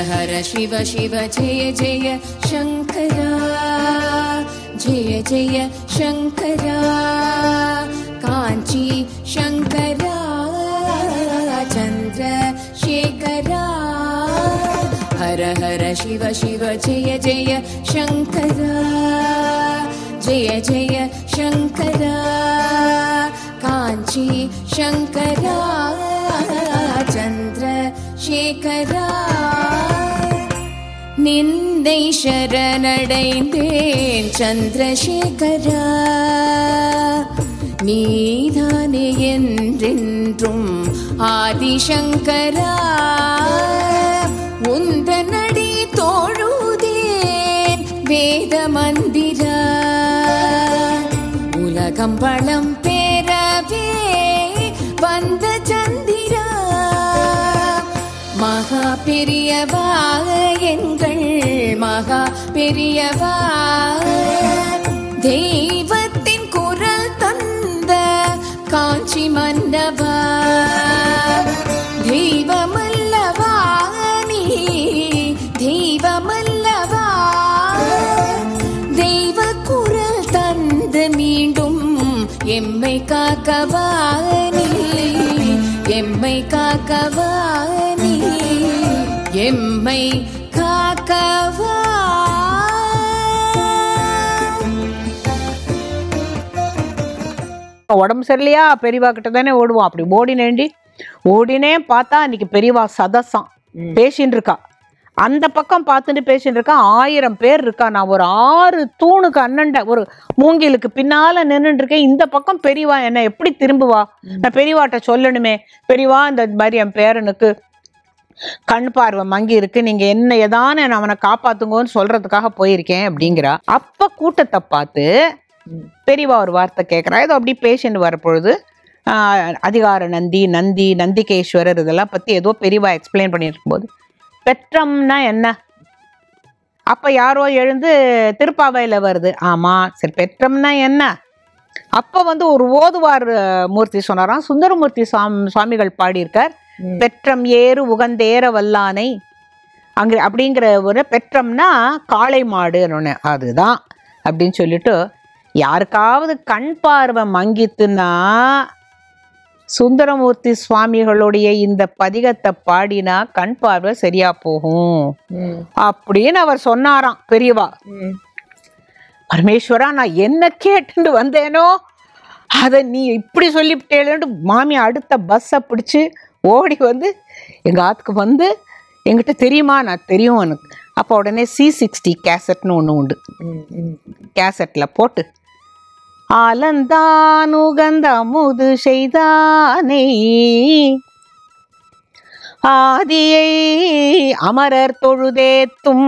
हर शिव शिव जय जय शङ्करा जय जय शङ्करा काञ्ची शङ्करा चन्द्रशेखरा हर हर शिव शिव जय जय शङ्करा जय जय शङ्करा काञ्ची शङ्करा चन्द्रशेखरा நிந்தை சரணடைந்தேன் சந்திரசேகரா நீதானே என்றென்றும் ஆதிசங்கரா உந்தனடி தோழுதேன் வேத மந்திரா உலகம் பழம் பெறவே வந்த சந்திரா மகா பெரியவா எங்கள் மகா பெரியவா தெய்வத்தின் குரல் தந்த காஞ்சி மன்னவா தெய்வமல்லவா நீ தெய்வமல்லவா தெய்வ குரல் தந்து மீண்டும் எம்மை காக்கவா நீ எம்மை காக்கவா நீ எம்மை காக்கவா உடம்பு சரியில்லையா பெரியவா கிட்ட தானே ஓடுவோம் அப்படி ஓடினேண்டி ஓடினே பார்த்தா அன்னைக்கு பெரியவா சதசம் பேசின்னு இருக்கா அந்த பக்கம் பார்த்துட்டு பேசிட்டு இருக்கா ஆயிரம் பேர் இருக்கா நான் ஒரு ஆறு தூணுக்கு அண்ணண்ட ஒரு மூங்கிலுக்கு பின்னால நின்னுட்டு இருக்கேன் இந்த பக்கம் பெரியவா என்ன எப்படி திரும்புவா நான் பெரியவாட்ட சொல்லணுமே பெரியவா இந்த மாதிரி என் பேரனுக்கு கண் பார்வை மங்கி இருக்கு நீங்க என்ன ஏதான அவனை காப்பாத்துங்கன்னு சொல்றதுக்காக போயிருக்கேன் அப்படிங்கிறா அப்ப கூட்டத்தை பார்த்து பெரியவா ஒரு வார்த்தை கேட்குறா ஏதோ அப்படி பேஷண்ட் வரப்பொழுது ஆஹ், அதிகார நந்தி நந்தி நந்திகேஸ்வரர் இதெல்லாம் பற்றி ஏதோ பெரியவா எக்ஸ்பிளைன் பண்ணியிருக்கும் போது பெற்றம்னா என்ன அப்போ யாரோ எழுந்து திருப்பாவையில் வருது ஆமாம் சரி பெற்றம்னா என்ன அப்போ வந்து ஒரு ஓதுவார் அஹ், மூர்த்தி சொன்னாராம் சுந்தரமூர்த்தி சுவாமி சுவாமிகள் பாடியிருக்கார் பெற்றம் ஏறு உகந்தேற வல்லானை அங்கே அப்படிங்கிற ஒரு பெற்றம்னா காளை மாடுன்னு ஒன்று அதுதான் அப்படின்னு சொல்லிட்டு யாருக்காவது கண் பார்வை மங்கித்துன்னா சுந்தரமூர்த்தி சுவாமிகளுடைய இந்த பதிகத்தை பாடினா கண் பார்வை சரியா போகும் அப்படின்னு அவர் சொன்னாராம் பெரியவா பரமேஸ்வரா நான் என்ன கேட்டுட்டு வந்தேனோ அதை நீ இப்படி சொல்லிவிட்டேன்னு மாமி அடுத்த பஸ்ஸை பிடிச்சு ஓடி வந்து எங்கள் ஆத்துக்கு வந்து என்கிட்ட தெரியுமா நான் தெரியும் எனக்கு அப்போ உடனே சி சிக்ஸ்டி கேசட்னு ஒன்று உண்டு கேசட்டில் போட்டு ஆலந்தானுகந்த முது செய்தானே ஆதியை அமரர் தொழுதேத்தும்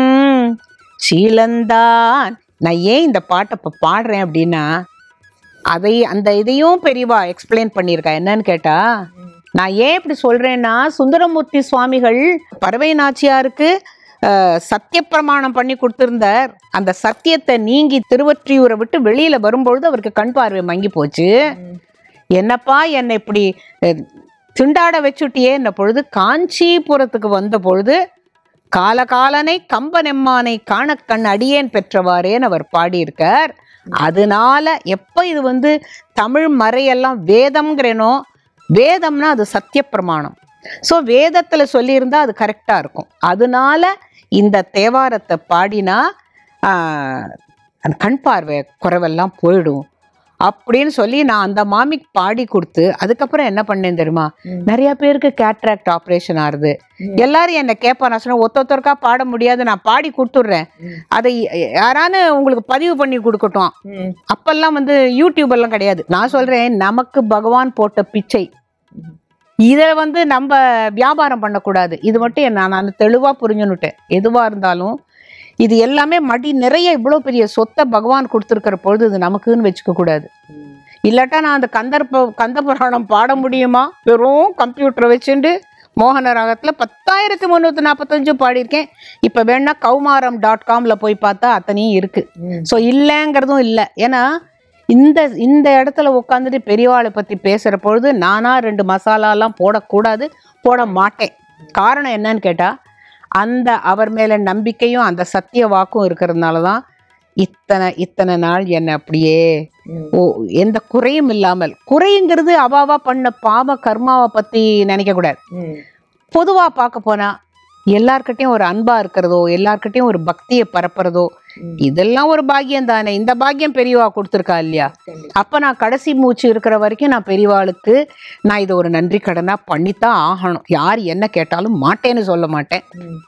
சீலந்தான் நான் ஏன் இந்த பாட்டை இப்போ பாடுறேன் அப்படின்னா அதை அந்த இதையும் பெரியவா எக்ஸ்பிளைன் பண்ணியிருக்கா என்னன்னு கேட்டா நான் ஏன் இப்படி சொல்றேன்னா சுந்தரமூர்த்தி சுவாமிகள் பறவை நாச்சியாருக்கு அஹ், சத்திய பிரமாணம் பண்ணி கொடுத்திருந்தார் அந்த சத்தியத்தை நீங்கி திருவற்றியூரை விட்டு வெளியில வரும்பொழுது அவருக்கு கண் பார்வை மங்கி போச்சு என்னப்பா என்னை இப்படி அஹ், திண்டாட வச்சுட்டியே என்ன பொழுது காஞ்சிபுரத்துக்கு வந்த பொழுது காலகாலனை கம்பனெம்மானை காணக்கண் அடியேன் பெற்றவாறேன்னு அவர் பாடியிருக்கார் அதனால எப்போ இது வந்து தமிழ் மறையெல்லாம் வேதம்ங்கிறேனோ வேதம்னா அது சத்திய பிரமாணம் ஸோ வேதத்தில் சொல்லியிருந்தா அது கரெக்டாக இருக்கும் அதனால இந்த தேவாரத்தை பாடினா ஆஹ், அந்த கண் பார்வை குறைவெல்லாம் போயிடும் அப்படின்னு சொல்லி நான் அந்த மாமிக்கு பாடி கொடுத்து அதுக்கப்புறம் என்ன பண்ணேன் தெரியுமா நிறைய பேருக்கு கேட்ராக்ட் ஆப்ரேஷன் ஆறுது எல்லாரும் என்ன கேட்பா நான் சொன்னேன் ஒத்த ஒருத்தருக்கா பாட முடியாது நான் பாடி கொடுத்துட்றேன் அதை யாரானு உங்களுக்கு பதிவு பண்ணி கொடுக்கட்டும் அப்பெல்லாம் வந்து யூடியூப் எல்லாம் கிடையாது நான் சொல்றேன் நமக்கு பகவான் போட்ட பிச்சை இதை வந்து நம்ம வியாபாரம் பண்ணக்கூடாது இது மட்டும் என்ன நான் தெளிவாக புரிஞ்சுன்னுட்டேன் எதுவாக இருந்தாலும் இது எல்லாமே மடி நிறைய இவ்வளோ பெரிய சொத்தை பகவான் கொடுத்துருக்கிற பொழுது இது நமக்குன்னு வச்சுக்க கூடாது இல்லாட்டா நான் அந்த கந்தர் ப- கந்த புராணம் பாட முடியுமா வெறும் கம்ப்யூட்டரை வச்சுட்டு மோகன ராகத்தில் பத்தாயிரத்தி முந்நூற்றி நாற்பத்தஞ்சு பாடியிருக்கேன் இப்போ வேணா கௌமாரம் டாட் காமில் போய் பார்த்தா அத்தனையும் இருக்குது ஸோ இல்லைங்கிறதும் இல்லை ஏன்னா இந்த இந்த இடத்துல உட்காந்துட்டு பெரியவாளை பற்றி பேசுகிற பொழுது நானா ரெண்டு மசாலாலாம் போடக்கூடாது போட மாட்டேன் காரணம் என்னன்னு கேட்டால் அந்த அவர் மேல நம்பிக்கையும் அந்த சத்திய வாக்கும் இருக்கிறதுனால தான் இத்தனை இத்தனை நாள் என்னை அப்படியே ம். ஓ எந்த குறையும் இல்லாமல் குறைங்கிறது அவாவா பண்ண பாவ கர்மாவை பத்தி நினைக்க கூடாது ம். பொதுவா பார்க்க போனா எல்லார்கிட்டயும் ஒரு அன்பா இருக்கிறதோ எல்லார்கிட்டயும் ஒரு பக்தியை பரப்புறதோ ம். இதெல்லாம் ஒரு பாக்கியம் தானே இந்த பாக்கியம் பெரியவா கொடுத்துருக்கா இல்லையா கண்டிப்பா. அப்ப நான் கடைசி மூச்சு இருக்கிற வரைக்கும் நான் பெரியவாளுக்கு நான் இதை ஒரு நன்றி கடனா பண்ணித்தான் ஆகணும் யார் என்ன கேட்டாலும் மாட்டேன்னு சொல்ல மாட்டேன் ம்.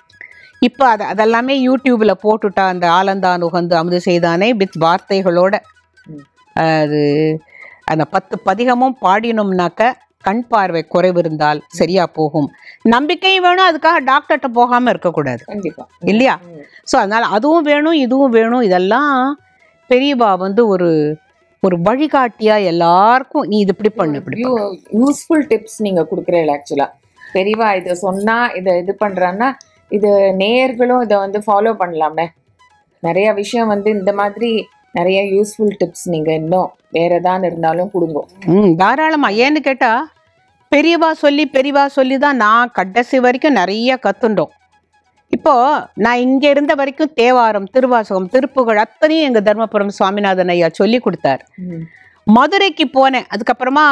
இப்போ அது அதெல்லாமே யூடியூப்ல போட்டுட்டா அந்த ஆலந்தான் உகந்து அமுது செய்தானே வித் வார்த்தைகளோட ம். அது அந்த பத்து பதிகமும் பாடினோம்னாக்க கண் பார்வை குறைவு இருந்தால் சரியா போகும் நம்பிக்கையும் வேணும் அதுக்காக டாக்டர்கிட்ட போகாம இருக்கக்கூடாது கண்டிப்பா இல்லையா ம். ஸோ அதனால அதுவும் வேணும் இதுவும் வேணும் இதெல்லாம் பெரியவா வந்து ஒரு ஒரு வழிகாட்டியா எல்லாருக்கும் நீ இது இப்படி பண்ணு இப்படி பண்ணு. யூஸ்ஃபுல் டிப்ஸ் நீங்க கொடுக்குறீங்க ஆக்சுவலா பெரியவா இதை சொன்னா இதை இது பண்றான்னா இது நேயர்களும் இதை வந்து ஃபாலோ பண்ணலாமே நிறைய விஷயம் வந்து இந்த மாதிரி நிறைய யூஸ்ஃபுல் டிப்ஸ் நீங்க இன்னும் வேற ஏதாவது இருந்தாலும் கொடுங்க ம் தாராளமா ஏன்னு கேட்டா பெரியவா சொல்லி பெரியவா சொல்லி தான் நான் கடைசி வரைக்கும் நிறைய கத்துண்டோம் இப்போ நான் இங்க இருந்த வரைக்கும் தேவாரம் திருவாசகம் திருப்புகழ் அத்தனையும் எங்க தர்மபுரம் சுவாமிநாதன் ஐயா சொல்லி கொடுத்தார் மதுரைக்கு போனேன் அதுக்கப்புறமா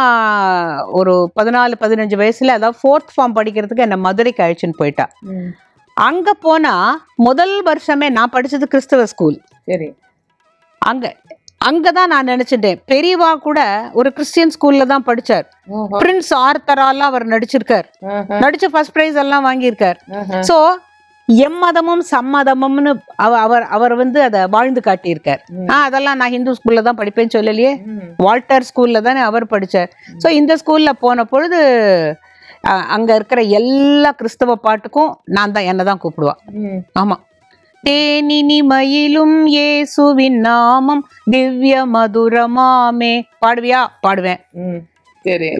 ஒரு பதினாலு பதினஞ்சு வயசுல அதாவது ஃபோர்த் ஃபார்ம் படிக்கிறதுக்கு என்னை மதுரைக்கு அழைச்சின்னு போயிட்டா ம். அங்க போனா முதல் வருஷமே நான் படிச்சது கிறிஸ்தவ ஸ்கூல் சரி அங்க அங்கதான் நான் நினைச்சிட்டேன் பெரியவா கூட ஒரு கிறிஸ்டியன் ஸ்கூல்ல தான் படிச்சார் ஓஹோ. பிரின்ஸ் ஆர்த்தராலாம் அவர் நடிச்சிருக்கார் ஆஹா, நடிச்சு ஃபர்ஸ்ட் பிரைஸ் எல்லாம் வாங்கியிருக்கார் ஆஹா. சோ எம்மதமும் சம்மதமும்னு அவ- அவர் அவர் வந்து அதை வாழ்ந்து காட்டியிருக்கார் ம். ஆ அதெல்லாம் நான் ஹிந்து ஸ்கூல்ல தான் படிப்பேன்னு சொல்லலையே ம். வால்டர் ஸ்கூல்ல தானே அவர் படிச்சார் ஸோ இந்த ஸ்கூல்ல போன பொழுது அ, அங்க இருக்கிற எல்லா கிறிஸ்தவ பாட்டுக்கும் நான் தான் என்ன தான் கூப்பிடுவா ம். ஆமா தேனினி மயிலும் இயேசுவின் நாமம் திவ்ய மதுரமாமே பாடுவியா பாடுவேன் ம். சரி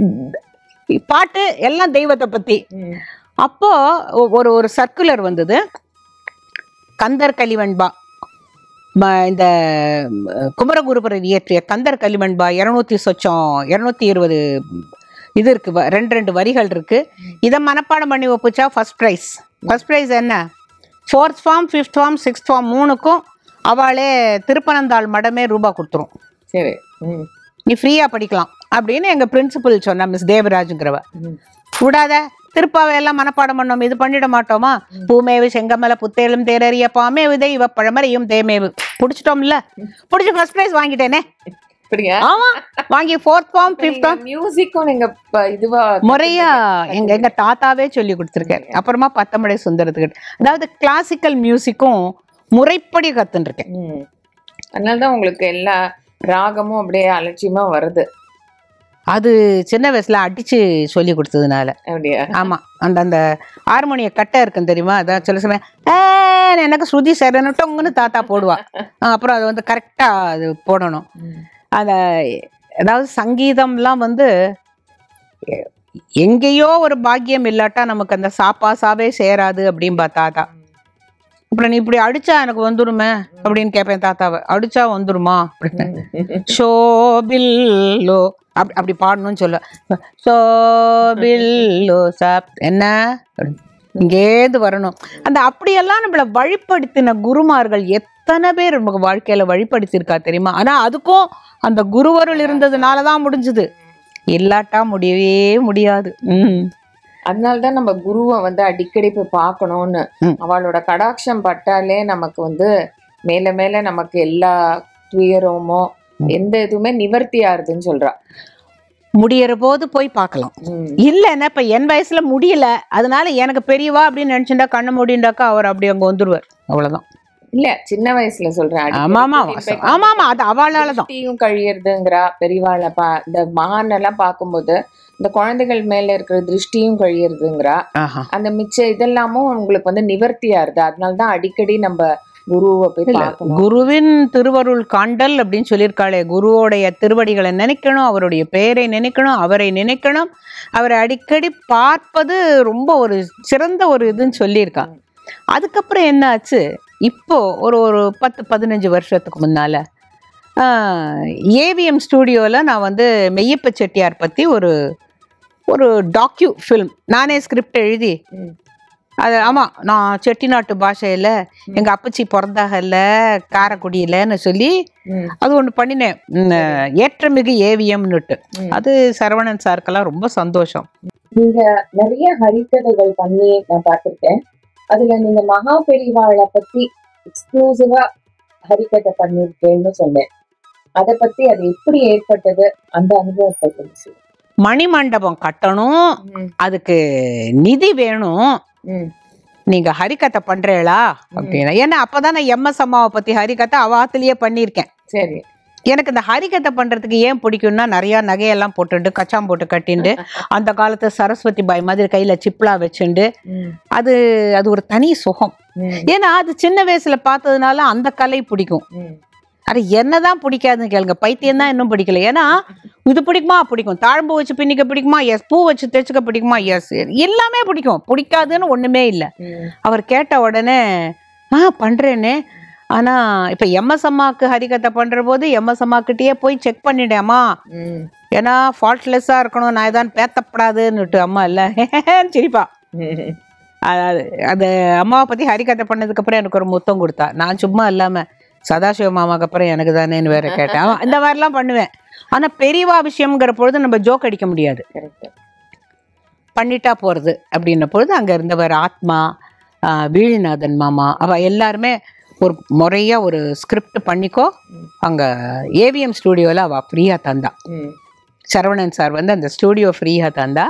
பாட்டு எல்லாம் தெய்வத்தை பத்தி ம். அப்போ ஒ- ஒரு ஒரு சர்க்குலர் வந்தது கந்தர் கலிவன்பா ம- இந்த ம், குமரகுருபரர் இயற்றிய கந்தர் கலிவன்பா இருநூத்தி சொச்சம் இருநூத்தி இருபது இது இருக்கு வ- ரெண்டு ரெண்டு வரிகள் இருக்கு இதை மனப்பாடம் பண்ணி ஒப்புச்சா ஃபர்ஸ்ட் ப்ரைஸ் ஃபர்ஸ்ட் ப்ரைஸ் என்ன fourth form fifth form sixth form மூணுக்கும் அவளே திருப்பனந்தாள் மடமே ரூபா கொடுத்துரும் சரி ம். நீ ஃப்ரீயாக படிக்கலாம் அப்படின்னு எங்கள் பிரின்சிபல் சொன்னா மிஸ் தேவராஜுங்கிறவ ம். விடாத திருப்பாவை எல்லாம் மனப்பாடம் பண்ணோம் இது பண்ணிட மாட்டோமா பூமேவு செங்கமல புத்தேலும் தேரறிய பாமேவு தெய்வ பழமறையும் தேமேவு பிடிச்சிட்டோம்ல பிடிச்சி ஃபர்ஸ்ட் ப்ரைஸ் வாங்கிட்டேனே அப்படியா ஆமா வாங்கி ஃபோர்த் ஃபார்ம் ஃபிஃப்த் ஃபார்ம் மியூசிக்கும் நீங்க ப- இதுவா முறையா எங்க எங்க தாத்தாவே சொல்லி கொடுத்துருக்காரு அப்புறமா பத்தமடை சுந்தரத்துக்கு அதாவது கிளாசிக்கல் மியூசிக்கும் முறைப்படி கத்துருக்கேன் ம். அதனாலதான் உங்களுக்கு எல்லா ராகமும் அப்படியே அலட்சியமா வருது அது சின்ன வயசுல அடிச்சு சொல்லி கொடுத்ததுனால அப்படியா ஆமா அந்த அந்த ஹார்மோனிய கட்டை இருக்கும் தெரியுமா அதான் சில சமயம் "ஏன்னு எனக்கு ஸ்ருதி சரணு டொங்குன்னு தாத்தா போடுவா ஆ, அப்புறம் அது வந்து கரெக்டா அது போடணும் ம். அந்த அதாவது சங்கீதம்லாம் வந்து எ- எங்கேயோ ஒரு பாக்கியம் இல்லாட்டா நமக்கு அந்த சாப்பா சாவே சேராது அப்படின்பா தாத்தா அப்புறம் நீ இப்படி அடிச்சா எனக்கு வந்துருமே அப்படின்னு கேட்பேன் தாத்தாவை அடிச்சா வந்துருமா அப்படின்னு ஷோபில்லோ அப்படி அப்படி பாடணும்னு சொல்ல ஷோபில்லோ சாப் என்ன இங்கேருந்து வரணும் அந்த அப்படியெல்லாம் நம்மளை வழிப்படுத்தின குருமார்கள் எத்தனை பேர் நமக்கு வாழ்க்கையில வழிப்படுத்தியிருக்கா தெரியுமா ஆனா அதுக்கும் அந்த குருவருள் இருந்ததுனால தான் முடிஞ்சுது இல்லாட்டா முடியவே முடியாது ம் அதனாலதான் நம்ம குருவை வந்து அடிக்கடி போய் பார்க்கணும்னு ம். அவளோட கடாட்சம் பட்டாலே நமக்கு வந்து மேல மேல நமக்கு எல்லா துயரமோ எந்த இதுவுமே நிவர்த்தி ஆறுதுன்னு சொல்றா முடியற போது போய் பார்க்கலாம் ம். இல்லைன்னா இப்ப என் வயசுல முடியல அதனால எனக்கு பெரியவா அப்படின்னு நினைச்சுட்டா கண்ணு மூடிண்டாக்கா அவர் அப்படி அங்க வந்துருவார் அவ்வளவுதான் இல்ல சின்ன வயசுல சொல்றேன் அடிக்கடி ஆமாமா கூட்டிட்டு போய் ஆமா ஆமா அது அவளால தான் திருஷ்டியும் கழியறதுங்கிறா பெரியவாளை பா இந்த மகான் எல்லாம் பார்க்கும்போது இந்த குழந்தைகள் மேல இருக்கிற திருஷ்டியும் கழியறதுங்கிறா ஆஹா அந்த மிச்ச இதெல்லாமும் உங்களுக்கு வந்து நிவர்த்தி ஆறுது அதனாலதான் அடிக்கடி நம்ம குருவை போய் இல்ல, பார்க்கணும் குருவின் திருவருள் காண்டல் அப்படின்னு சொல்லியிருக்காளே குருவோடைய திருவடிகளை நினைக்கணும் அவருடைய பெயரை நினைக்கணும் அவரை நினைக்கணும் அவரை அடிக்கடி பார்ப்பது ரொம்ப ஒரு சிறந்த ஒரு இதுன்னு சொல்லியிருக்கா அதுக்கப்புறம் என்ன ஆச்சு இப்போ ஒரு ஒரு பத்து பதினஞ்சு வருஷத்துக்கு முன்னால ஏவிஎம் ஸ்டூடியோவில் நான் வந்து மெய்யப்ப செட்டியார் பற்றி ஒரு ஒரு டாக்யூ ஃபில்ம் நானே ஸ்கிரிப்ட் எழுதி ம். அது ஆமா நான் செட்டிநாட்டு பாஷையில எங்க அப்பச்சி பிறந்தாகல்ல காரைக்குடியிலன்னு சொல்லி ம். அது ஒண்ணு பண்ணினேன் ம், ஏற்றமிகு ஏவியம்னுட்டு ம். அது சரவணன் சாருக்கெல்லாம் ரொம்ப சந்தோஷம் நீங்க நிறைய ஹரிக்கதைகள் பண்ணி நான் பார்த்திருக்கேன் அதுல நீங்க மகா பெரிவாளை பத்தி எக்ஸ்க்ளூசிவா ஹரிக்கதை பண்ணிருக்கேன்னு சொன்னேன் அத பத்தி அது எப்படி ஏற்பட்டது அந்த அனுபவத்தை கொஞ்சம் சொல்லுங்க. மணிமண்டபம் கட்டணும் ம், அதுக்கு நிதி வேணும் ம், நீங்க ஹரிகதை பண்றீங்களா அப்படின்னா ஏன்னா அப்பதான் நான் எம்எஸ் அம்மாவை பத்தி ஹரிகதை அவாத்துலயே பண்ணியிருக்கேன் சரி எனக்கு இந்த ஹரிகதை பண்றதுக்கு ஏன் பிடிக்கும்னா நிறைய நகையெல்லாம் போட்டுட்டு கச்சாம் போட்டு கட்டிண்டு அந்த காலத்து சரஸ்வதி பாய் மாதிரி கையில சிப்லா வச்சுண்டு ம், அது அது ஒரு தனி சுகம் ம், ஏன்னா அது சின்ன வயசுல பார்த்ததுனால அந்த கலை பிடிக்கும் ம், அது என்னதான் பிடிக்காதுன்னு கேளுங்க பைத்தியம் தான் இன்னும் பிடிக்கல ஏன்னா இது பிடிக்குமா பிடிக்கும் தாழ்ம்பு வச்சு பின்னிக்க பிடிக்குமா எஸ் பூ வச்சு தைச்சுக்க பிடிக்குமா எஸ் எல்லாமே பிடிக்கும் பிடிக்காதுன்னு ஒண்ணுமே இல்லை ம், அவர் கேட்ட உடனே ஆ பண்றேனே ஆனா இப்ப எம்எஸ் அம்மாக்கு ஹரிகதை பண்ற போது எம்எஸ் அம்மாக்கிட்டயே போய் செக் பண்ணிட்டேம்மா ம், ஏன்னா ஃபால்ட்லெஸ்ஸா இருக்கணும் நான் ஏதாவது பேத்தப்படாதுன்னுட்டு அம்மா இல்ல சிரிப்பா ம், அது அது அம்மாவை பத்தி ஹரிகதை பண்ணதுக்கு அப்புறம் எனக்கு ஒரு முத்தம் கொடுத்தா நான் சும்மா இல்லாம சதாசிவ மாமாக்கு அப்புறம் எனக்கு தானேன்னு வேற கேட்டேன் ஆமா, இந்த மாதிரிலாம் பண்ணுவேன் ஆனா பெரியவா விஷயம்ங்கிற பொழுது நம்ம ஜோக் அடிக்க முடியாது correct. பண்ணிட்டா போறது அப்படின்ன பொழுது அங்க இருந்தவர் ஆத்மா ஆஹ், வீழ்நாதன் மாமா அவ எல்லாருமே ஒரு முறையா ஒரு ஸ்கிரிப்ட் பண்ணிக்கோ அங்க ஏவிஎம் ஸ்டூடியோல அவ ஃப்ரீயா தந்தா ம், சரவணன் சார் வந்து அந்த ஸ்டூடியோ ஃப்ரீயாக தந்தா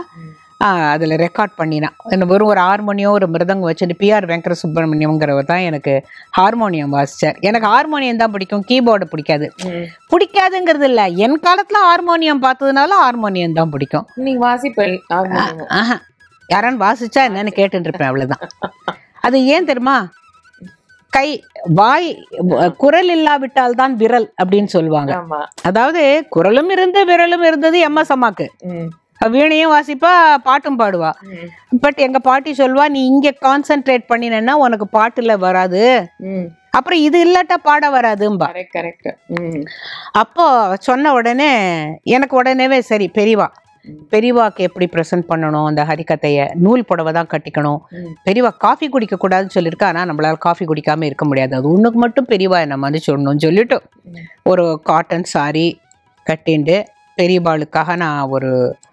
அதில் ரெக்கார்ட் பண்ணினான் எனக்கு வெறும் ஒரு ஹார்மோனியம் ஒரு மிருதங்கம் வச்சுட்டு பிஆர் வெங்கட சுப்பிரமணியம்ங்கிறவர் தான் எனக்கு ஹார்மோனியம் வாசிச்சார் எனக்கு ஹார்மோனியம் தான் பிடிக்கும் கீபோர்டு பிடிக்காது ம். பிடிக்காதுங்கிறது இல்லை என் காலத்தில் ஹார்மோனியம் பார்த்ததுனால ஹார்மோனியம் தான் பிடிக்கும் நீங்க வாசிப்பல் ஆமாம். ஆஹா யாரான்னு வாசிச்சா என்னன்னு கேட்டுட்டு இருப்பேன் அவ்வளவுதான் அது ஏன் தெரியுமா கை வாய் குரல் இல்லாவிட்டால் தான் விரல் அப்படின்னு சொல்லுவாங்க ஆமா அதாவது குரலும் இருந்து விரலும் இருந்தது எம்எஸ் அம்மாக்கு ம், வீணையும் வாசிப்பா பாட்டும் பாடுவா ம், பட் எங்க பாட்டி சொல்வா நீ இங்க கான்சென்ட்ரேட் பண்ணினேன்னா உனக்கு பாட்டுல வராது ம். அப்புறம் இது இல்லாட்டா பாட வராதும்பா correct, correct. ம், அப்போ சொன்ன உடனே எனக்கு உடனேவே சரி பெரியவா பெரியவாக்கு எப்படி ப்ரெசென்ட் பண்ணணும் அந்த ஹரிக்கதையை நூல் புடவை தான் கட்டிக்கணும் ம். பெரியவா காஃபி குடிக்க கூடாதுன்னு சொல்லியிருக்கா ஆனா நம்மளால காஃபி குடிக்காம இருக்க முடியாது அது ஒண்ணுக்கு மட்டும் பெரியவா என்ன மன்னிச்சுடணும்னு சொல்லிட்டு ம். ஒரு காட்டன் சாரி கட்டிண்டு பெரியவாளுக்காக நான் ஒரு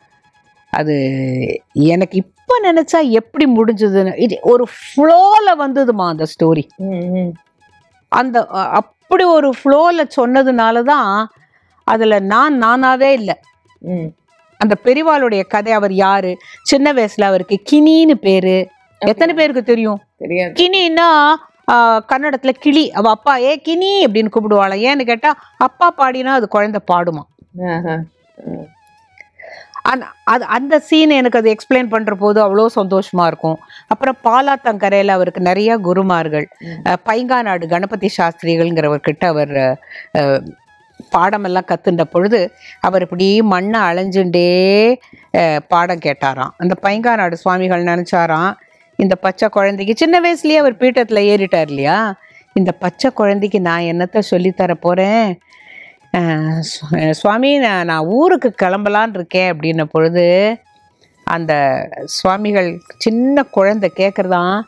அது எனக்கு இப்போ நினைச்சா எப்படி முடிஞ்சதுன்னு இது ஒரு ஃப்ளோவில் வந்ததுமா அந்த ஸ்டோரி ம், ம். அந்த அ- அப்படி ஒரு ஃப்ளோவில் சொன்னதுனால தான் அதில் நான் நானாவே இல்லை ம். அந்த பெரியவாளுடைய கதை அவர் யாரு சின்ன வயசுல அவருக்கு கினின்னு பேரு எத்தனை பேருக்கு தெரியும் தெரியாது கினின்னா ஆ, கன்னடத்துல கிளி அவ அப்பா ஏ கினி அப்படின்னு கூப்பிடுவாளாம் ஏன்னு கேட்டா அப்பா பாடினா அது குழந்தை பாடுமா ஆஹா. ம், அந்த அது அந்த சீன் எனக்கு அது எக்ஸ்பிளைன் பண்ற போது அவ்வளோ சந்தோஷமா இருக்கும் அப்புறம் பாலாத்தங்கரையில் அவருக்கு நிறைய குருமார்கள் ம். அஹ், பைங்காநாடு கணபதி சாஸ்திரிகள்ங்கிறவர்கிட்ட அவர் அஹ், பாடமெல்லாம் கத்துண்ட பொழுது அவர் இப்படி மண்ணை அலைஞ்சுண்டே அஹ், பாடம் கேட்டாராம் அந்த பைங்காநாடு சுவாமிகள் நினைச்சாராம் இந்த பச்சை குழந்தைக்கு சின்ன வயசுலயே அவர் பீட்டத்துல ஏறிட்டார் இல்லையா இந்த பச்சை குழந்தைக்கு நான் என்னத்த சொல்லித்தர போறேன் அஹ், சு- சுவாமி நான் நான் ஊருக்கு கிளம்பலான் இருக்கேன் அப்படின்ன பொழுது அந்த சுவாமிகள் சின்ன குழந்தை கேட்குறதான்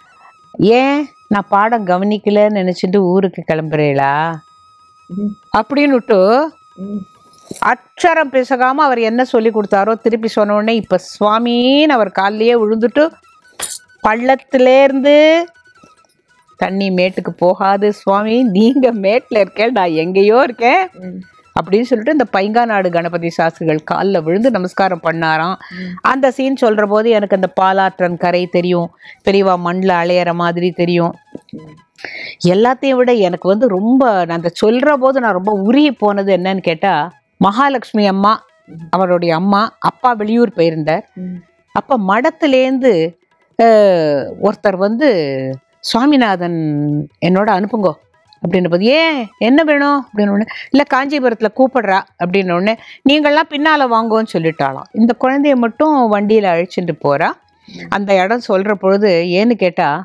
ஏன் நான் பாடம் கவனிக்கலன்னு நினச்சிட்டு ஊருக்கு கிளம்புறீங்களா ம், அப்படின்னுட்டு ம். அக்ஷரம் பிசகாம அவர் என்ன சொல்லி கொடுத்தாரோ திருப்பி சொன்ன உடனே இப்ப சுவாமின்னு அவர் காலிலேயே விழுந்துட்டு பள்ளத்திலேருந்து தண்ணி மேட்டுக்கு போகாது சுவாமி நீங்க மேட்ல இருக்கேன் நான் எங்கேயோ இருக்கேன் ம். அப்படின்னு சொல்லிட்டு இந்த பைங்காநாடு கணபதி சாஸ்திரிகள் காலில் விழுந்து நமஸ்காரம் பண்ணாராம் அந்த சீன் சொல்ற போது எனக்கு அந்த பாலாற்றன் கரை தெரியும் பெரியவா மண்ணில் அலையிற மாதிரி தெரியும் எல்லாத்தையும் விட எனக்கு வந்து ரொம்ப நான் அந்த சொல்ற போது நான் ரொம்ப உருகி போனது என்னன்னு கேட்டா மகாலட்சுமி அம்மா அவருடைய அம்மா அப்பா வெளியூர் போயிருந்தார் ம். அப்ப மடத்துலேருந்து அஹ், ஒருத்தர் வந்து சுவாமிநாதன் என்னோட அனுப்புங்கோ அப்படின்னு போது ஏன் என்ன வேணும் அப்படின்னு உடனே இல்லை காஞ்சிபுரத்தில் கூப்பிடுறா அப்படின்னு உடனே நீங்கள்லாம் பின்னால் வாங்கோன்னு சொல்லிட்டாளாம் இந்த குழந்தைய மட்டும் வண்டியில் அழைச்சிட்டு போறா அந்த இடம் சொல்கிற பொழுது ஏன்னு கேட்டால்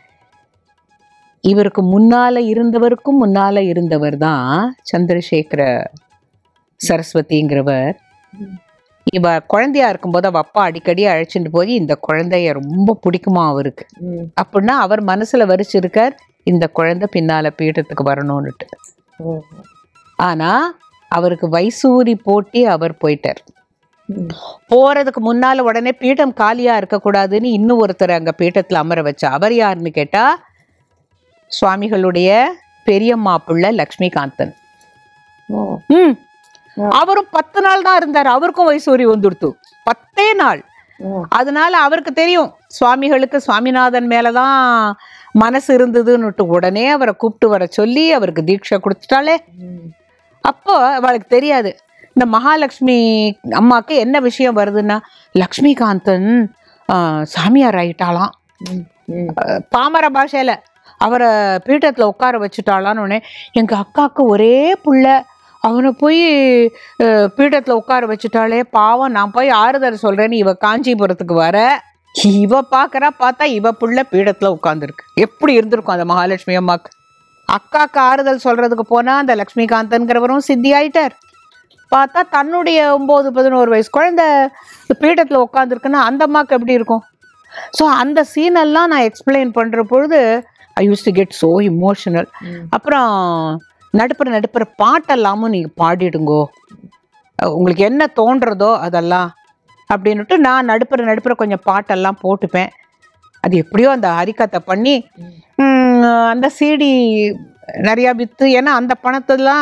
இவருக்கு முன்னால இருந்தவருக்கும் முன்னால இருந்தவர் தான் சந்திரசேகர சரஸ்வதிங்கிறவர் இவ குழந்தையா இருக்கும்போது அவ அப்பா அடிக்கடி அழைச்சிட்டு போய் இந்த குழந்தைய ரொம்ப பிடிக்குமா அவருக்கு ம். அப்படின்னா அவர் மனசுல வரிச்சிருக்கார் இந்த குழந்தை பின்னால பீடத்துக்கு வரணும்னுட்டு ஓ. ஆனா அவருக்கு வைசூரி போட்டி அவர் போயிட்டார் ம். போறதுக்கு முன்னால உடனே பீடம் காலியா இருக்கக்கூடாதுன்னு இன்னும் ஒருத்தர் அங்க பீட்டத்துல அமர வச்சா அவர் யாருன்னு கேட்டா சுவாமிகளுடைய பெரியம்மா பிள்ளை லக்ஷ்மிகாந்தன் ஓ. ம் அவரும் பத்து நாள் தான் இருந்தார் அவருக்கும் வைசூரி வந்துடுத்து பத்தே நாள் ஓ. அதனால அவருக்கு தெரியும் சுவாமிகளுக்கு சுவாமிநாதன் மேலதான் மனசு இருந்ததுன்னுட்டு உடனே அவரை கூப்பிட்டு வர சொல்லி அவருக்கு தீட்சை கொடுத்துட்டாலே ம். அப்போ அவளுக்கு தெரியாது இந்த மகாலட்சுமி அம்மாக்கு என்ன விஷயம் வருதுன்னா லக்ஷ்மிகாந்தன் ஆ, சாமியார் ஆயிட்டாளாம் ம். ம். அஹ், பாமர பாஷையில அவரை பீட்டத்தில் உட்கார வச்சுட்டாளான்னு உடனே எங்க அக்காவுக்கு ஒரே புள்ள அவனை போய் பீட்டத்தில் உட்கார வச்சுட்டாளே பாவம் நான் போய் ஆறுதல் சொல்றேன்னு இவ காஞ்சிபுரத்துக்கு வர இவ பார்க்கறா பார்த்தா இவ புள்ள பீடத்துல உட்காந்துருக்கு எப்படி இருந்திருக்கும் அந்த மகாலட்சுமி அம்மாக்கு அக்காக்கு ஆறுதல் சொல்றதுக்கு போனா அந்த லக்ஷ்மிகாந்தன்கிறவரும் சித்தி ஆயிட்டார் பார்த்தா தன்னுடைய ஒம்பது பதினோரு வயசு குழந்தை பீடத்தில் உட்காந்துருக்குன்னா அந்த அம்மாக்கு எப்படி இருக்கும் ஸோ அந்த சீனெல்லாம் நான் எக்ஸ்பிளைன் பண்ணுற பொழுது I use to get so emotional ம். அப்புறம் நடுப்புற நடுப்புற பாட்டெல்லாமும் நீங்கள் பாடிடுங்கோ அஹ் உங்களுக்கு என்ன தோன்றதோ அதெல்லாம் அப்படின்னுட்டு நான் நடுப்புற நடுப்புற கொஞ்சம் பாட்டெல்லாம் போட்டுப்பேன் அது எப்படியோ அந்த ஹரிக்கத்தை பண்ணி ம், அந்த சிடி நிறையா விற்று ஏன்னா அந்த பணத்தெல்லாம்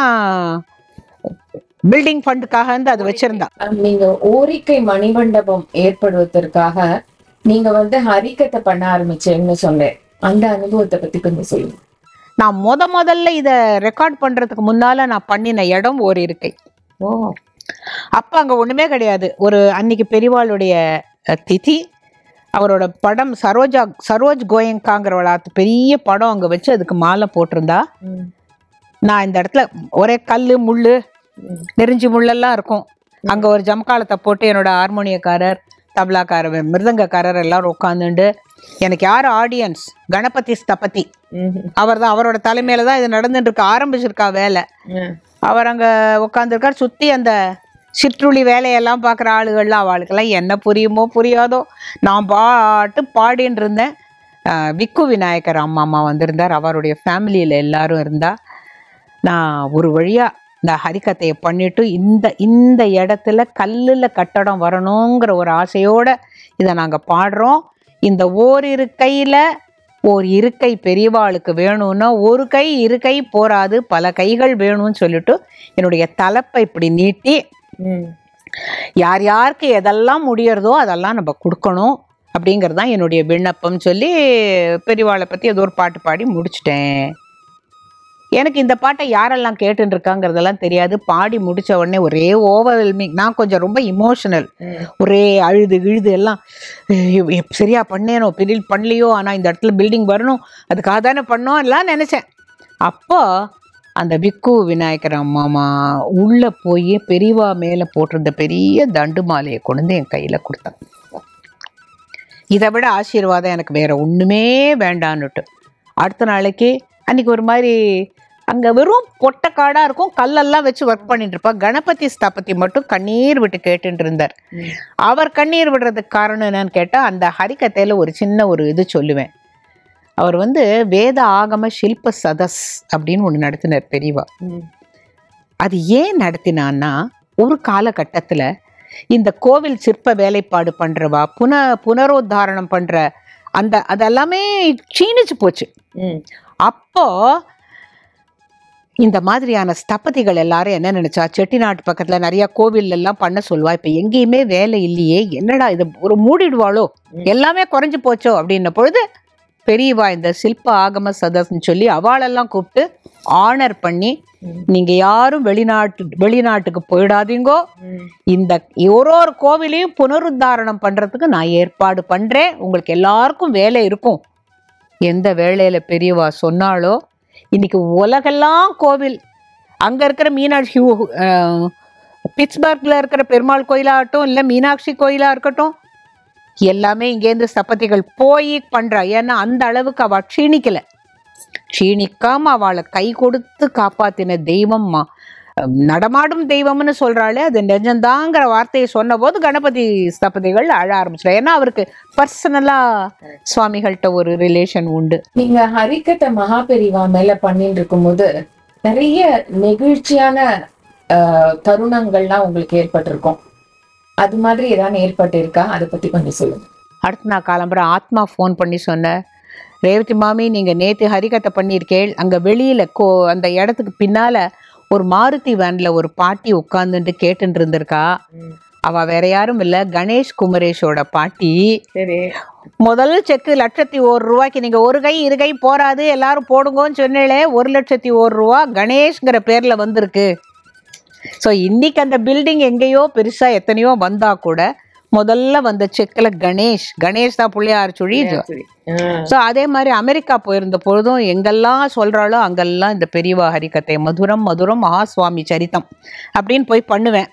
பில்டிங் ஃபண்டுக்காக வந்து அது வச்சிருந்தா நீங்க ஓரிக்கை மணிமண்டபம் ஏற்படுவதற்காக நீங்க வந்து ஹரிக்கத்தை பண்ண ஆரம்பிச்சேன்னு சொன்னேன் அந்த அனுபவத்தை பத்தி கொஞ்சம் சொல்லுங்க நான் முத முதல்ல இதை ரெக்கார்ட் பண்ணுறதுக்கு முன்னால் நான் பண்ணின இடம் ஒரு இருக்கை ஓ அப்போ அங்கே ஒன்றுமே கிடையாது ஒரு அன்னைக்கு பெரியவாளுடைய அஹ், திதி அவரோட படம் சரோஜா சரோஜ் கோயங்காங்கிறவள பெரிய படம் அங்கே வச்சு அதுக்கு மாலை போட்டிருந்தா ம். நான் இந்த இடத்துல ஒரே கல் முள் ம். நெறிஞ்சி முள்ளெல்லாம் இருக்கும் அங்கே ஒரு ஜம்காலத்தை போட்டு என்னோட ஹார்மோனியக்காரர் தபலாக்காரர் மிருதங்கக்காரர் எல்லாரும் உட்காந்துண்டு எனக்கு யார் ஆடியன்ஸ் கணபதி ஸ்தபதி ம். அவர் தான் அவரோட தலைமையில தான் இது நடந்துட்டு இருக்கு ஆரம்பிச்சிருக்கா வேலை ம். அவர் அங்கே உட்காந்துருக்கார் சுற்றி அந்த சிற்றுளி வேலையெல்லாம் பார்க்குற ஆளுகள்லாம் அவளுக்கெல்லாம் என்ன புரியுமோ புரியாதோ நான் பாட்டு பாடின்னு இருந்தேன் அஹ் விக்கு விநாயகர் அம்மா அம்மா வந்திருந்தார் அவருடைய ஃபேமிலியில் எல்லாரும் இருந்தா நான் ஒரு வழியாக இந்த ஹரிக்கதையை பண்ணிட்டு இந்த இந்த இடத்துல கல்லில் கட்டடம் வரணுங்கிற ஒரு ஆசையோட இதை நாங்கள் பாடுறோம் இந்த ஓரிரு கையில் ஓர் இருக்கை பெரியவாளுக்கு வேணும்னா ஒரு கை இருக்கை போராது பல கைகள் வேணும்னு சொல்லிட்டு என்னுடைய தலைப்பை இப்படி நீட்டி ம். யார் யாருக்கு எதெல்லாம் முடியறதோ அதெல்லாம் நம்ம கொடுக்கணும் அப்படிங்கிறது தான் என்னுடைய விண்ணப்பம் சொல்லி பெரியவாளை பற்றி ஏதோ ஒரு பாட்டு பாடி முடிச்சிட்டேன் எனக்கு இந்த பாட்டை யாரெல்லாம் கேட்டுன்னு இருக்காங்கிறதெல்லாம் தெரியாது பாடி முடிச்ச உடனே ஒரே ஓவர்வெல்மிங் நான் கொஞ்சம் ரொம்ப இமோஷனல் ம். ஒரே அழுது கிழுது எல்லாம் ஐயோ, எப் சரியா பண்ணேனோ பெரிய பண்ணலையோ ஆனால் இந்த இடத்துல பில்டிங் வரணும் அதுக்காக தானே பண்ணோம் எல்லாம் நினச்சேன் அப்போ அந்த விக்கு விநாயகர் அம்மாமா உள்ளே போய் பெரியவா மேலே போட்டிருந்த பெரிய தண்டு மாலையை கொண்டு வந்து என் கையில் கொடுத்தாங்க இதை விட ஆசீர்வாதம் எனக்கு வேற ஒன்றுமே வேண்டான்னுட்டு அடுத்த நாளைக்கு அன்னைக்கு ஒரு மாதிரி அங்கே வெறும் பொட்டக்காடாக இருக்கும் கல்லெல்லாம் வச்சு ஒர்க் பண்ணிட்டு இருப்பா கணபதி ஸ்தபதி மட்டும் கண்ணீர் விட்டு கேட்டுட்டு இருந்தார் ம். அவர் கண்ணீர் விடுறதுக்கு காரணம் என்னன்னு கேட்டால் அந்த ஹரிக்கதையில் ஒரு சின்ன ஒரு இது சொல்லுவேன் அவர் வந்து வேத ஆகம சில்ப சதஸ் அப்படின்னு ஒன்று நடத்தினார் பெரியவா ம். அது ஏன் நடத்தினான்னா ஒரு காலகட்டத்தில் இந்த கோவில் சிற்ப வேலைப்பாடு பண்ணுறவா புன புனரோத்தாரணம் பண்ணுற அந்த அதெல்லாமே க்ஷீணிச்சு போச்சு ம். அப்போ இந்த மாதிரியான ஸ்தபதிகள் எல்லாரும் என்ன நினைச்சா செட்டிநாட்டு பக்கத்துல நிறைய கோவில் எல்லாம் பண்ண சொல்லுவா இப்ப எங்கேயுமே வேலை இல்லையே என்னடா இது ஒரு மூடிடுவாளோ எல்லாமே குறைஞ்சு போச்சோ அப்படின்ன பொழுது பெரியவா இந்த சில்ப ஆகம சதஸ்ன்னு சொல்லி அவளெல்லாம் கூப்பிட்டு ஆனர் பண்ணி ம். நீங்க யாரும் வெளிநாட்டு வெளிநாட்டுக்கு போயிடாதீங்கோ ம். இந்த ஒரு ஒரு கோவிலையும் புனருத்தாரணம் பண்றதுக்கு நான் ஏற்பாடு பண்றேன் உங்களுக்கு எல்லாருக்கும் வேலை இருக்கும் எந்த வேலையில பெரியவா சொன்னாலோ இன்னைக்கு உலகெல்லாம் கோவில் அங்க இருக்கிற மீனாட்சி ஊ- அஹ், பிட்ஸ்பர்க்ல இருக்கிற பெருமாள் கோயிலாகட்டும் இல்லை மீனாட்சி கோயிலா இருக்கட்டும் எல்லாமே இங்கேருந்து சப்பத்திகள் போய் பண்றா ஏன்னா அந்த அளவுக்கு அவ க்ஷீணிக்கல க்ஷீணிக்காம அவளை கை கொடுத்து காப்பாத்தின தெய்வம் மா- அஹ், நடமாடும் தெய்வம்னு சொல்றாளே அது நிஜம்தாங்கிற வார்த்தையை சொன்னபோது கணபதி ஸ்தபதிகள் அழ ஆரம்பிச்சிட்டார் ஏன்னா அவருக்கு பர்சனலா சுவாமிகள்கிட்ட ஒரு ரிலேஷன் உண்டு நீங்க ஹரிக்கத்தை மகாபெரிவா மேல பண்ணிட்டு இருக்கும்போது நிறைய நெகிழ்ச்சியான ஆஹ், தருணங்கள்லாம் உங்களுக்கு ஏற்பட்டிருக்கும் அது மாதிரி ஏதாவது ஏற்பட்டு இருக்கா அதை பத்தி கொஞ்சம் சொல்லுங்க அடுத்து நான் கிளம்புறேன் ஆத்மா ஃபோன் பண்ணி சொன்னேன் ரேவதி மாமி நீங்கள் நேற்று ஹரிகத்தை பண்ணியிருக்கேள் அங்கே வெளியில் கோ அந்த இடத்துக்கு பின்னால் ஒரு மாருதி வேனில் ஒரு பாட்டி உட்காந்துட்டு கேட்டுட்டு இருந்திருக்கா அவள் வேற யாரும் இல்லை கணேஷ் குமரேஷோட பாட்டி சரி முதல் செக்கு லட்சத்தி ஒரு ரூபாய்க்கு நீங்கள் ஒரு கை இரு கை போராது எல்லாரும் போடுங்கன்னு சொன்னீங்களே ஒரு லட்சத்தி ஒரு ரூபா கணேஷ்ங்கிற பேரில் வந்திருக்கு ஸோ இன்னைக்கு அந்த பில்டிங் எங்கேயோ பெருசாக எத்தனையோ வந்தா கூட முதல்ல வந்த செக்கில் கணேஷ் கணேஷ் தான் பிள்ளையார் சுழி சரி ஆஹ், ஸோ அதே மாதிரி அமெரிக்கா போயிருந்த பொழுதும் எங்கெல்லாம் சொல்கிறாளோ அங்கெல்லாம் இந்த பெரியவா ஹரிக்கத்தை மதுரம் மதுரம் மகாசுவாமி சரித்தம் அப்படின்னு போய் பண்ணுவேன்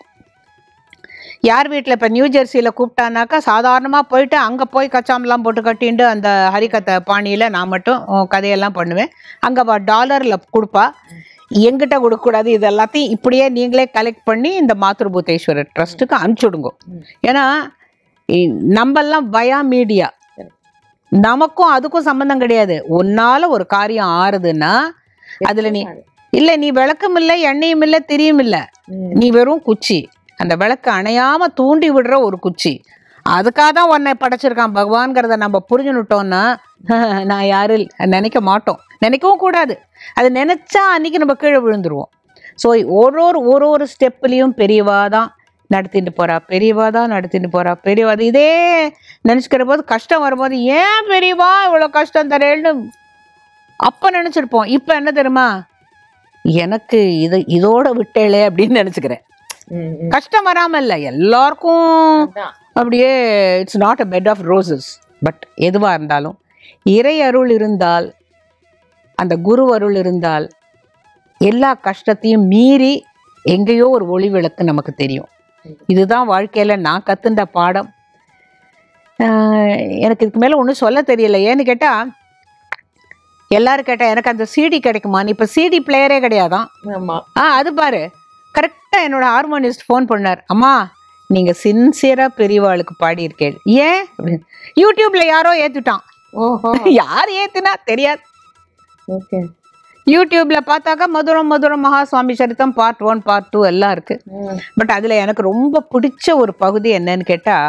யார் வீட்டில் இப்போ நியூ ஜெர்சியில் கூப்பிட்டானாக்கா சாதாரணமாக போயிட்டு அங்கே போய் கச்சாமெல்லாம் போட்டு கட்டிண்டு அந்த ஹரிக்கத்தை பாணியில் நான் மட்டும் அஹ், கதையெல்லாம் பண்ணுவேன் அங்கே டாலரில் கொடுப்பா எங்கிட்ட கொடுக்கக்கூடாது இது எல்லாத்தையும் இப்படியே நீங்களே கலெக்ட் பண்ணி இந்த மாத்ருபூதேஸ்வரர் ட்ரஸ்ட்டுக்கு அனுப்பிச்சுடுங்க ஏன்னா இ- நம்மெல்லாம் பயா மீடியா நமக்கும் அதுக்கும் சம்பந்தம் கிடையாது உன்னால ஒரு காரியம் ஆறுதுன்னா அதுல நீ இல்ல நீ விளக்கும் இல்ல எண்ணெயும் இல்ல திரியும் இல்ல ம், நீ வெறும் குச்சி அந்த விளக்கு அணையாம தூண்டி விடுற ஒரு குச்சி அதுக்காக தான் உன்னை படைச்சிருக்கான் பகவான்கிறத நம்ம புரிஞ்சுனுட்டோம்னா நான் யாரு நினைக்க மாட்டோம் நினைக்கவும் கூடாது அது நினைச்சா அன்னைக்கு நம்ம கீழே விழுந்துருவோம் ஸோ ஒரு ஒரு ஒரு ஒரு ஸ்டெப்லேயும் பெரியவா தான் நடத்திட்டு போறா பெரியவா தான் நடத்திட்டு போறா பெரியவா அது இதே நினச்சிக்கிற போது கஷ்டம் வரும்போது ஏன் பெரியவா இவ்வளோ கஷ்டம் தரேன்னு அப்போ நினச்சிருப்போம் இப்போ என்ன தெரியுமா எனக்கு இது இதோட விட்டேளே அப்படின்னு நினச்சிக்கிறேன் ம், ம். கஷ்டம் வராமல் இல்லை எல்லாருக்கும் அதான். அப்படியே it's not a bed of roses but எதுவாக இருந்தாலும் இறை அருள் இருந்தால் அந்த குரு அருள் இருந்தால் எல்லா கஷ்டத்தையும் மீறி எங்கேயோ ஒரு ஒளி விளக்கு நமக்கு தெரியும் இதுதான் வாழ்க்கையில் நான் கத்துண்ட பாடம் ஆஹ் எனக்கு இதுக்கு மேலே ஒன்றும் சொல்ல தெரியல ஏன்னு கேட்டால் எல்லாரும் கேட்டா எனக்கு அந்த சிடி கிடைக்குமா இப்போ சிடி பிளேயரே கிடையாதான் ஆமா ஆ அது பாரு கரெக்டாக என்னோட ஹார்மோனிஸ்ட் ஃபோன் பண்ணார் அம்மா நீங்கள் சின்சியராக பெரியவாளுக்கு பாடியிருக்கேள் ஏன் அப்படின்னு யூடியூப்ல யாரோ ஏத்துட்டான் ஓஹோ யார் ஏத்துனா தெரியாது ஓகே யூடியூப்ல பார்த்தாக்கா மதுரம் மதுரம் மகாசுவாமி சரித்தம் பார்ட் ஒன் பார்ட் டூ எல்லாம் இருக்கு பட் அதில் எனக்கு ரொம்ப பிடிச்ச ஒரு பகுதி என்னன்னு கேட்டால்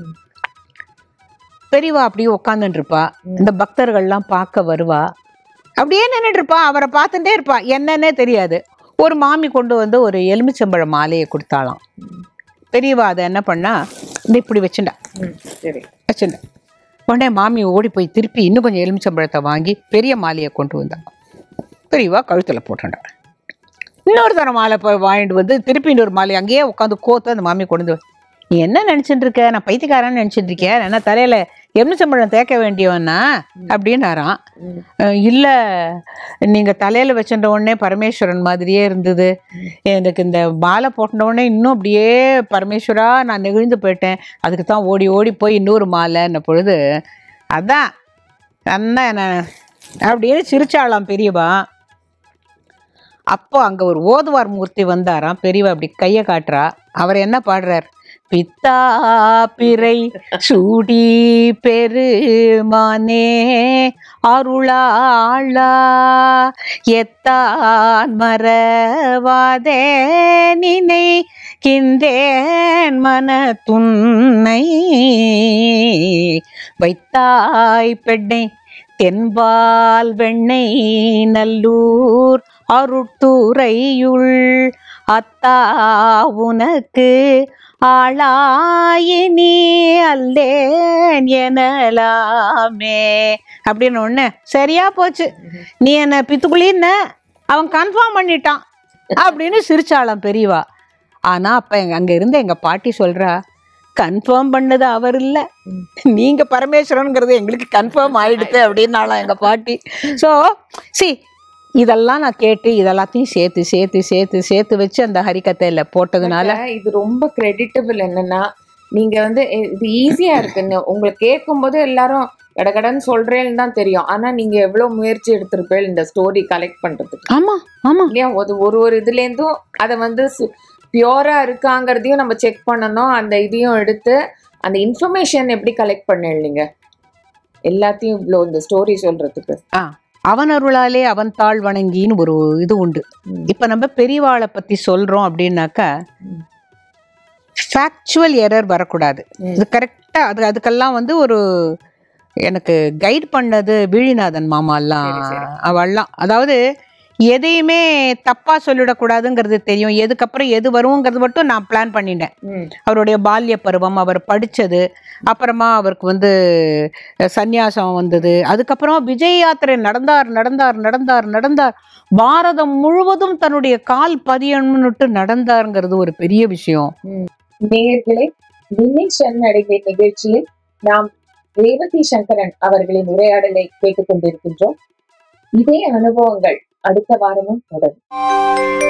பெரியவா அப்படியே உட்காந்துட்டு இருப்பா இந்த பக்தர்கள்லாம் பார்க்க வருவா அப்படியே நின்றுட்டு இருப்பா அவரை பார்த்துட்டே இருப்பா என்னன்னே தெரியாது ஒரு மாமி கொண்டு வந்து ஒரு எலுமிச்சம்பழ மாலையை கொடுத்தாளாம் பெரியவா அதை என்ன பண்ணா இந்த இப்படி வச்சுண்டா ம், சரி வச்சுண்டா உடனே மாமி ஓடி போய் திருப்பி இன்னும் கொஞ்சம் எலுமிச்சம்பழத்தை வாங்கி பெரிய மாலையை கொண்டு வந்தா பெரியவா கழுத்தில் போட்டுண்டா இன்னொரு தரம் மாலை போய் வாங்கிட்டு வந்து திருப்பி இன்னொரு மாலை அங்கேயே உட்காந்து கோத்து அந்த மாமி கொண்டு வந்து நீ என்ன நினச்சிட்டு இருக்க நான் பைத்தியக்காரன்னு நினச்சிட்டு இருக்கேன் என்ன தலையில் எலுமிச்சம்பழம் தேக்க வேண்டியவன்னா அப்படின்னாராம் ம். அஹ் இல்ல நீங்க தலையில வச்சுட்ட உடனே பரமேஸ்வரன் மாதிரியே இருந்தது எனக்கு இந்த மாலை போட்ட உடனே இன்னும் அப்படியே பரமேஸ்வரா நான் நெகிழ்ந்து போயிட்டேன் அதுக்கு தான் ஓடி ஓடி போய் இன்னொரு மாலைன்ன பொழுது அதான் அண்ணா என்ன அப்படின்னு சிரிச்சாளாம் பெரியவா அப்போ அங்க ஒரு ஓதுவார் மூர்த்தி வந்தாராம் பெரியவா அப்படி கையை காட்டுறா அவர் என்ன பாடுறார் பித்தா பிறை சூடி பெருமானே அருளாளா எத்தான் மறவாதே நினை கிந்தேன் மன துன்னை வைத்தாய் பெண்ணை தென்பால் வெண்ணை நல்லூர் அருட்டுறையுள் அத்தா உனக்கு ஆளாயினி அல்லேன் எனலாமே அப்படின்னு ஒன்று சரியா போச்சு நீ என்ன பித்துக்குழின்ன அவன் கன்ஃபார்ம் பண்ணிட்டான் அப்படின்னு சிரிச்சாளாம் பெரியவா ஆனா அப்ப எங்க அங்க இருந்த எங்க பாட்டி சொல்றா கன்ஃபார்ம் பண்ணது அவர் இல்ல நீங்க பரமேஸ்வரனுங்கிறது எங்களுக்கு கன்ஃபார்ம் ஆயிடுது அப்படின்னாலாம் எங்க பாட்டி ஸோ சி இதெல்லாம் நான் கேட்டு இதெல்லாத்தையும் சேர்த்து சேர்த்து சேர்த்து சேர்த்து வச்சு அந்த ஹரிக்கத்தையில போட்டதுனால அதனால இது ரொம்ப கிரெடிட்டபிள் என்னன்னா நீங்க வந்து இ- இது ஈஸியா இருக்குன்னு உங்களுக்கு கேட்கும்போது எல்லாரும் கடகடன்னு சொல்றேன்னு தான் தெரியும் ஆனா நீங்க எவ்வளவு முயற்சி எடுத்திருப்பேன் இந்த ஸ்டோரி கலெக்ட் பண்றதுக்கு ஆமா ஆமா இல்லையா ஒரு ஒரு ஒரு இதுல இருந்தும் அதை வந்து பியூரா இருக்காங்கிறதையும் நம்ம செக் பண்ணணும் அந்த இதையும் எடுத்து அந்த இன்ஃபர்மேஷன் எப்படி கலெக்ட் பண்ணீங்க எல்லாத்தையும் இவ்வளோ இந்த ஸ்டோரி சொல்றதுக்கு அவன் அருளாலே அவன் தாழ் வணங்கின்னு ஒரு இது உண்டு ம். இப்ப நம்ம பெரியவாளை பத்தி சொல்றோம் அப்படின்னாக்கா ம். ஃபேக்சுவல் எரர் வரக்கூடாது ம். இது கரெக்டா அது அதுக்கெல்லாம் வந்து ஒரு எனக்கு கைட் பண்ணது வீழிநாதன் மாமாலாம் சரி, சரி. அவள்லாம் அதாவது எதையுமே தப்பா சொல்லிடக்கூடாதுங்கிறது தெரியும் எதுக்கப்புறம் எது வருங்கிறது மட்டும் நான் பிளான் பண்ணிட்டேன் ம் அவருடைய பால்ய பருவம் அவர் படிச்சது அப்புறமா அவருக்கு வந்து அஹ், சந்நியாசம் வந்தது அதுக்கப்புறம் விஜய் யாத்திரை நடந்தார் நடந்தார் நடந்தார் நடந்தார் பாரதம் முழுவதும் தன்னுடைய கால் பதியணும்னுட்டு நடந்தாருங்கிறது ஒரு பெரிய விஷயம் நேயர்களே விண்ணை சரணடைவே நிகழ்ச்சியில் நாம் ரேவதி சங்கரன் அவர்களின் உரையாடலை கேட்டுக்கொண்டிருக்கின்றோம் இதே அனுபவங்கள் அடுத்த வாரமும் தொடரும்